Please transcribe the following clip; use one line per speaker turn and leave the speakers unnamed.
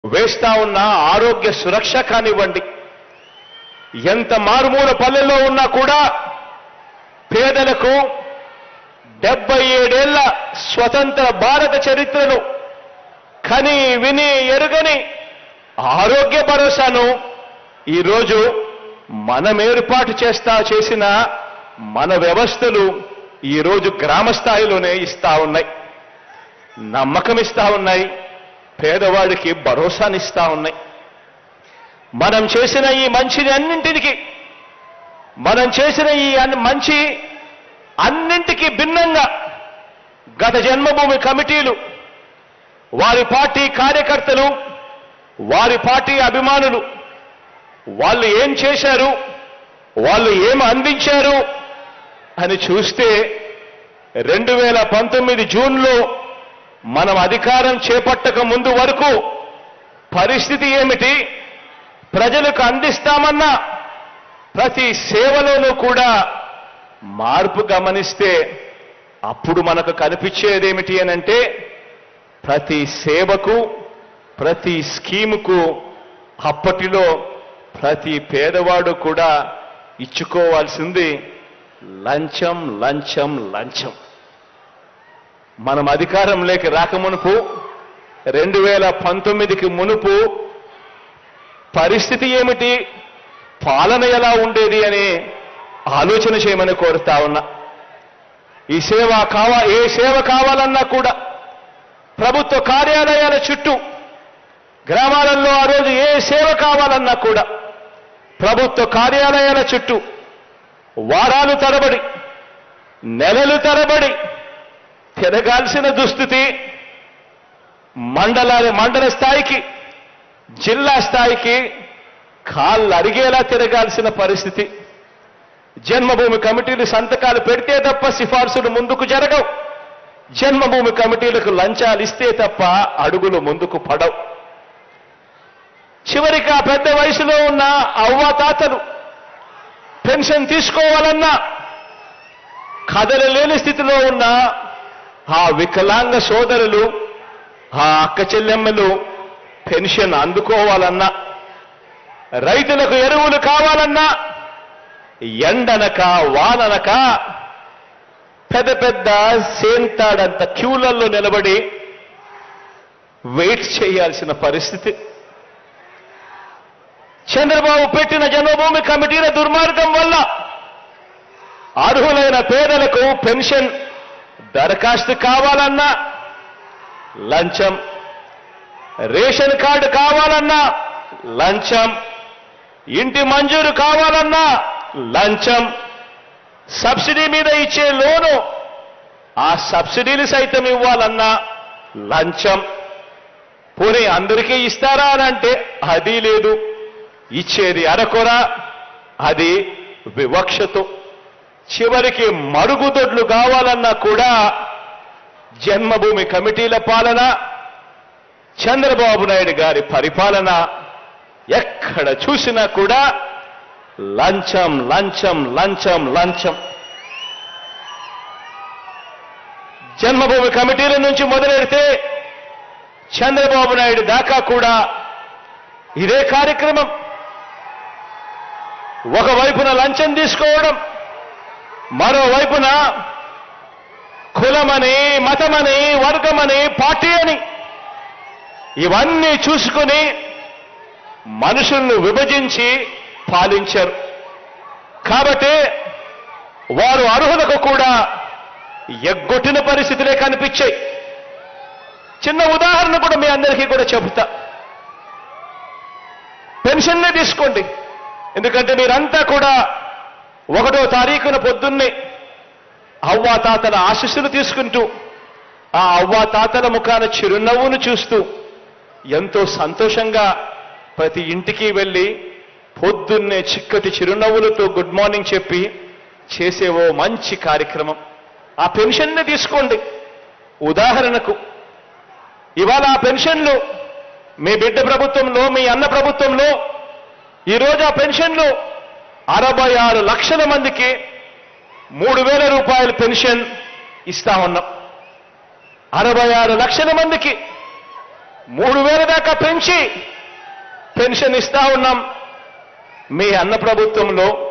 వేస్తా ఉన్న ఆరోగ్య సురక్ష కానివ్వండి ఎంత మారుమూల పల్లెల్లో ఉన్నా కూడా పేదలకు డెబ్బై ఏడేళ్ల స్వతంత్ర భారత చరిత్రను కని విని ఎరుగని ఆరోగ్య భరోసాను ఈరోజు మనం ఏర్పాటు చేస్తా చేసిన మన వ్యవస్థలు ఈరోజు గ్రామ స్థాయిలోనే ఇస్తా ఉన్నాయి నమ్మకం ఇస్తా ఉన్నాయి పేదవాడికి భరోసానిస్తా ఉన్నాయి మనం చేసిన ఈ మంచిని అన్నింటికి మనం చేసిన ఈ అన్- మంచి అన్నింటికి భిన్నంగా గత జన్మభూమి కమిటీలు వారి పార్టీ కార్యకర్తలు వారి పార్టీ అభిమానులు వాళ్ళు ఏం చేశారు వాళ్ళు ఏం అందించారు అని చూస్తే రెండు వేల పంతొమ్మిది జూన్లో మనం అధికారం చేపట్టక ముందు వరకు పరిస్థితి ఏమిటి ప్రజలకు అందిస్తామన్న ప్రతి సేవలోనూ కూడా మార్పు గమనిస్తే అప్పుడు మనకు కనిపించేదేమిటి అని అంటే ప్రతి సేవకు ప్రతి స్కీముకు అప్పటిలో ప్రతి పేదవాడు కూడా ఇచ్చుకోవాల్సింది లంచం లంచం లంచం మనం అధికారంలోకి రాకమునుపు రెండు వేల పంతొమ్మిదికి మునుపు పరిస్థితి ఏమిటి పాలన ఎలా ఉండేది అని ఆలోచన చేయమని కోరుతా ఉన్నా ఈ సేవ కావా ఏ సేవ కావాలన్నా కూడా ప్రభుత్వ కార్యాలయాల చుట్టూ గ్రామాలలో ఆ రోజు ఏ సేవ కావాలన్నా కూడా ప్రభుత్వ కార్యాలయాల చుట్టూ వారాలు తరబడి నెలలు తరబడి తిరగాల్సిన దుస్థితి మండల మండల స్థాయికి జిల్లా స్థాయికి కాళ్ళు అరిగేలా తిరగాల్సిన పరిస్థితి జన్మభూమి కమిటీలు సంతకాలు పెడితే తప్ప సిఫార్సులు ముందుకు జరగవు జన్మభూమి కమిటీలకు లంచాలు ఇస్తే తప్ప అడుగులు ముందుకు పడవు చివరికి ఆ పెద్ద వయసులో ఉన్న అవ్వాతాతలు పెన్షన్ తీసుకోవాలన్నా కదలలేని స్థితిలో ఉన్న ఆ వికలాంగ సోదరులు ఆ అక్క చెల్లెమ్మలు పెన్షన్ అందుకోవాలన్నా రైతులకు ఎరువులు కావాలన్నా ఎండనక వాననక పెద్ద పెద్ద సేంతాడంత క్యూలలో నిలబడి వెయిట్ చేయాల్సిన పరిస్థితి చంద్రబాబు పెట్టిన జన్మభూమి కమిటీల దుర్మార్గం వల్ల అర్హులైన పేదలకు పెన్షన్ దరఖాస్తు కావాలన్నా లంచం రేషన్ కార్డు కావాలన్నా లంచం ఇంటి మంజూరు కావాలన్నా లంచం సబ్సిడీ మీద ఇచ్చే లోను ఆ సబ్సిడీలు సైతం ఇవ్వాలన్నా లంచం పోనీ అందరికీ ఇస్తారా అని అంటే అది లేదు ఇచ్చేది అరకొర అది వివక్షతో చివరికి మరుగుదొడ్లు కావాలన్నా కూడా జన్మభూమి కమిటీల పాలన చంద్రబాబు నాయుడు గారి పరిపాలన ఎక్కడ చూసినా కూడా లంచం లంచం లంచం లంచం జన్మభూమి కమిటీల నుంచి మొదలెడితే చంద్రబాబు నాయుడు దాకా కూడా ఇదే కార్యక్రమం ఒకవైపున లంచం తీసుకోవడం మరోవైపున కులమని మతమని వర్గమని పార్టీ అని ఇవన్నీ చూసుకుని మనుషులను విభజించి పాలించారు కాబట్టి వారు అర్హులకు కూడా ఎగ్గొట్టిన పరిస్థితులే కనిపించాయి చిన్న ఉదాహరణ కూడా మీ అందరికీ కూడా చెబుతా పెన్షన్నే తీసుకోండి ఎందుకంటే మీరంతా కూడా ఒకటో తారీఖున పొద్దున్నే అవ్వా తాతల ఆశీస్సులు తీసుకుంటూ ఆ అవ్వా తాతల ముఖాన చిరునవ్వును చూస్తూ ఎంతో సంతోషంగా ప్రతి ఇంటికి వెళ్ళి పొద్దున్నే చిక్కటి చిరునవ్వులతో గుడ్ మార్నింగ్ చెప్పి చేసే ఓ మంచి కార్యక్రమం ఆ పెన్షన్నే తీసుకోండి ఉదాహరణకు ఇవాళ ఆ పెన్షన్లు మీ బిడ్డ ప్రభుత్వంలో మీ అన్న ప్రభుత్వంలో ఈరోజు ఆ పెన్షన్లు అరవై ఆరు లక్షల మందికి మూడు వేల రూపాయల పెన్షన్ ఇస్తా ఉన్నాం అరవై ఆరు లక్షల మందికి మూడు వేల దాకా పెంచి పెన్షన్ ఇస్తా ఉన్నాం మీ అన్న ప్రభుత్వంలో